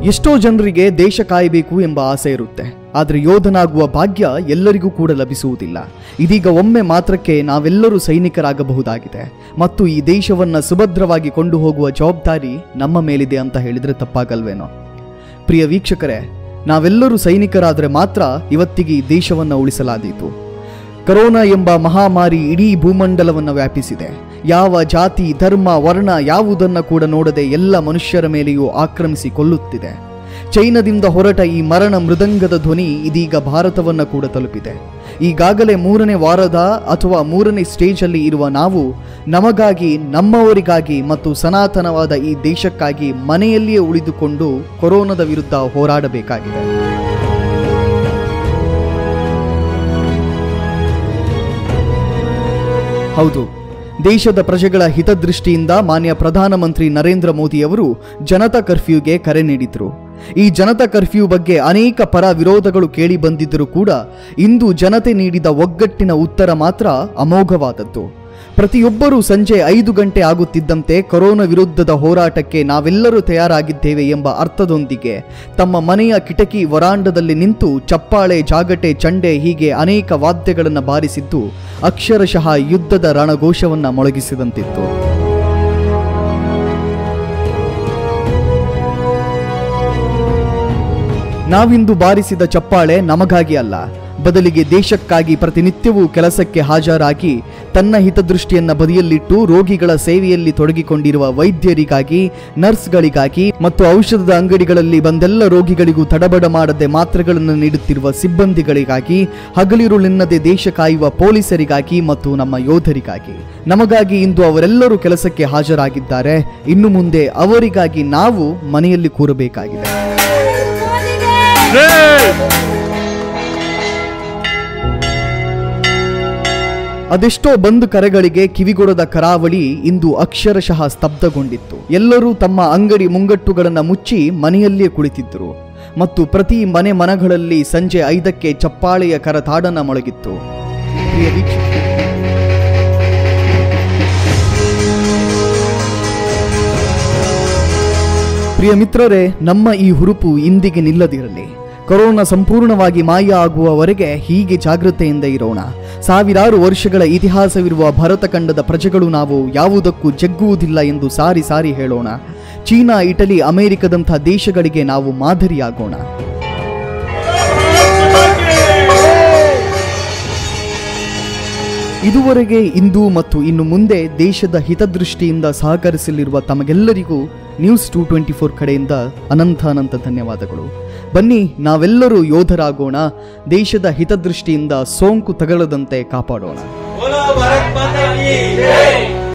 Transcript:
ಎಷ್ಟೋ ಜನರಿಗೆ ದೇಶ ಕಾಯಬೇಕು ಎಂಬ ಆಸೆ ಇರುತ್ತೆ ಆದರೆ ಯೋಧನಾಗುವ ಭಾಗ್ಯ ಎಲ್ಲರಿಗೂ ಕೂಡ ಲಭಿಸುವುದಿಲ್ಲ ಇದೀಗ ಒಮ್ಮೆ ಮಾತ್ರಕ್ಕೆ ನಾವೆಲ್ಲರೂ ಸೈನಿಕರಾಗಬಹುದಾಗಿದೆ ಮತ್ತು ಈ ದೇಶವನ್ನ ಸುಭದ್ರವಾಗಿ ಕೊಂಡು ಹೋಗುವ ಜವಾಬ್ದಾರಿ ನಮ್ಮ ಮೇಲಿದೆ ಅಂತ ಹೇಳಿದ್ರೆ ತಪ್ಪಾಗಲ್ವೇನೋ ಪ್ರಿಯ ವೀಕ್ಷಕರೇ ನಾವೆಲ್ಲರೂ ಸೈನಿಕರಾದರೆ ಮಾತ್ರ ಇವತ್ತಿಗೆ ಈ ದೇಶವನ್ನ ಉಳಿಸಲಾದೀತು ಕರೋನಾ ಎಂಬ ಮಹಾಮಾರಿ ಇಡೀ ಭೂಮಂಡಲವನ್ನು ವ್ಯಾಪಿಸಿದೆ ಯಾವ ಜಾತಿ ಧರ್ಮ ವರ್ಣ ಯಾವುದನ್ನ ಕೂಡ ನೋಡದೆ ಎಲ್ಲ ಮನುಷ್ಯರ ಮೇಲೆಯೂ ಆಕ್ರಮಿಸಿ ಕೊಲ್ಲುತ್ತಿದೆ ಚೈನಾದಿಂದ ಹೊರಟ ಈ ಮರಣ ಮೃದಂಗದ ಧ್ವನಿ ಇದೀಗ ಭಾರತವನ್ನ ಕೂಡ ತಲುಪಿದೆ ಈಗಾಗಲೇ ಮೂರನೇ ವಾರದ ಅಥವಾ ಮೂರನೇ ಸ್ಟೇಜಲ್ಲಿ ಇರುವ ನಾವು ನಮಗಾಗಿ ನಮ್ಮವರಿಗಾಗಿ ಮತ್ತು ಸನಾತನವಾದ ಈ ದೇಶಕ್ಕಾಗಿ ಮನೆಯಲ್ಲಿಯೇ ಉಳಿದುಕೊಂಡು ಕೊರೋನಾದ ವಿರುದ್ಧ ಹೋರಾಡಬೇಕಾಗಿದೆ ಹೌದು ದೇಶದ ಪ್ರಜೆಗಳ ಹಿತದೃಷ್ಟಿಯಿಂದ ಮಾನ್ಯ ಪ್ರಧಾನಮಂತ್ರಿ ನರೇಂದ್ರ ಮೋದಿಯವರು ಜನತಾ ಕರ್ಫ್ಯೂಗೆ ಕರೆ ನೀಡಿದ್ರು ಈ ಜನತಾ ಕರ್ಫ್ಯೂ ಬಗ್ಗೆ ಅನೇಕ ಪರ ವಿರೋಧಗಳು ಕೇಳಿ ಬಂದಿದ್ದರೂ ಕೂಡ ಇಂದು ಜನತೆ ನೀಡಿದ ಒಗ್ಗಟ್ಟಿನ ಉತ್ತರ ಮಾತ್ರ ಅಮೋಘವಾದದ್ದು ಪ್ರತಿಯೊಬ್ಬರೂ ಸಂಜೆ ಐದು ಗಂಟೆ ಆಗುತ್ತಿದ್ದಂತೆ ಕೊರೋನಾ ವಿರುದ್ಧದ ಹೋರಾಟಕ್ಕೆ ನಾವೆಲ್ಲರೂ ತಯಾರಾಗಿದ್ದೇವೆ ಎಂಬ ಅರ್ಥದೊಂದಿಗೆ ತಮ್ಮ ಮನೆಯ ಕಿಟಕಿ ವರಾಂಡದಲ್ಲಿ ನಿಂತು ಚಪ್ಪಾಳೆ ಜಾಗಟೆ ಚಂಡೆ ಹೀಗೆ ಅನೇಕ ವಾದ್ಯಗಳನ್ನು ಬಾರಿಸಿದ್ದು ಅಕ್ಷರಶಃ ಯುದ್ಧದ ರಣಘೋಷವನ್ನ ಮೊಳಗಿಸಿದಂತಿತ್ತು ನಾವಿಂದು ಬಾರಿಸಿದ ಚಪ್ಪಾಳೆ ನಮಗಾಗಿ ಅಲ್ಲ ಬದಲಿಗೆ ದೇಶಕ್ಕಾಗಿ ಪ್ರತಿನಿತ್ಯವೂ ಕೆಲಸಕ್ಕೆ ಹಾಜರಾಗಿ ತನ್ನ ಹಿತದೃಷ್ಟಿಯನ್ನ ಬದಿಯಲ್ಲಿಟ್ಟು ರೋಗಿಗಳ ಸೇವೆಯಲ್ಲಿ ತೊಡಗಿಕೊಂಡಿರುವ ವೈದ್ಯರಿಗಾಗಿ ನರ್ಸ್ಗಳಿಗಾಗಿ ಮತ್ತು ಔಷಧದ ಅಂಗಡಿಗಳಲ್ಲಿ ಬಂದೆಲ್ಲ ರೋಗಿಗಳಿಗೂ ತಡಬಡ ಮಾಡದೆ ಮಾತ್ರೆಗಳನ್ನು ನೀಡುತ್ತಿರುವ ಸಿಬ್ಬಂದಿಗಳಿಗಾಗಿ ಹಗಲಿರುಳೆನ್ನದೆ ದೇಶ ಕಾಯುವ ಪೊಲೀಸರಿಗಾಗಿ ಮತ್ತು ನಮ್ಮ ಯೋಧರಿಗಾಗಿ ನಮಗಾಗಿ ಇಂದು ಅವರೆಲ್ಲರೂ ಕೆಲಸಕ್ಕೆ ಹಾಜರಾಗಿದ್ದಾರೆ ಇನ್ನು ಮುಂದೆ ಅವರಿಗಾಗಿ ನಾವು ಮನೆಯಲ್ಲಿ ಕೂರಬೇಕಾಗಿದೆ ಅದೆಷ್ಟೋ ಬಂದ್ ಕರೆಗಳಿಗೆ ಕಿವಿಗೊಡದ ಕರಾವಳಿ ಇಂದು ಅಕ್ಷರಶಃ ಸ್ತಬ್ಧಗೊಂಡಿತ್ತು ಎಲ್ಲರೂ ತಮ್ಮ ಅಂಗಡಿ ಮುಂಗಟ್ಟುಗಳನ್ನು ಮುಚ್ಚಿ ಮನೆಯಲ್ಲಿಯೇ ಕುಳಿತಿದ್ದರು ಮತ್ತು ಪ್ರತಿ ಮನೆ ಮನಗಳಲ್ಲಿ ಸಂಜೆ ಐದಕ್ಕೆ ಚಪ್ಪಾಳೆಯ ಕರತಾಡನ ಮೊಳಗಿತ್ತು ಪ್ರಿಯ ವೀಕ್ಷಕರೇ, ಪ್ರಿಯ ಮಿತ್ರರೇ ನಮ್ಮ ಈ ಹುರುಪು ಇಂದಿಗೆ ನಿಲ್ಲದಿರಲಿ ಕೊರೋನಾ ಸಂಪೂರ್ಣವಾಗಿ ಮಾಯ ಆಗುವವರೆಗೆ ಹೀಗೆ ಜಾಗೃತೆಯಿಂದ ಇರೋಣ ಸಾವಿರಾರು ವರ್ಷಗಳ ಇತಿಹಾಸವಿರುವ ಭರತಖಂಡದ ಪ್ರಜೆಗಳು ನಾವು ಯಾವುದಕ್ಕೂ ಜಗ್ಗುವುದಿಲ್ಲ ಎಂದು ಸಾರಿ ಸಾರಿ ಹೇಳೋಣ ಚೀನಾ ಇಟಲಿ ಅಮೆರಿಕದಂಥ ದೇಶಗಳಿಗೆ ನಾವು ಮಾದರಿಯಾಗೋಣ ಇದುವರೆಗೆ ಇಂದು ಮತ್ತು ಇನ್ನು ಮುಂದೆ ದೇಶದ ಹಿತದೃಷ್ಟಿಯಿಂದ ಸಹಕರಿಸಲಿರುವ ತಮಗೆಲ್ಲರಿಗೂ ನ್ಯೂಸ್ ಟೂ ಟ್ವೆಂಟಿ ಫೋರ್ ಕಡೆಯಿಂದ ಅನಂತ ಅನಂತ ಧನ್ಯವಾದಗಳು ಬನ್ನಿ ನಾವೆಲ್ಲರೂ ಯೋಧರಾಗೋಣ ದೇಶದ ಹಿತದೃಷ್ಟಿಯಿಂದ ಸೋಂಕು ತಗಲದಂತೆ ಕಾಪಾಡೋಣ बोलो भारत माता की जय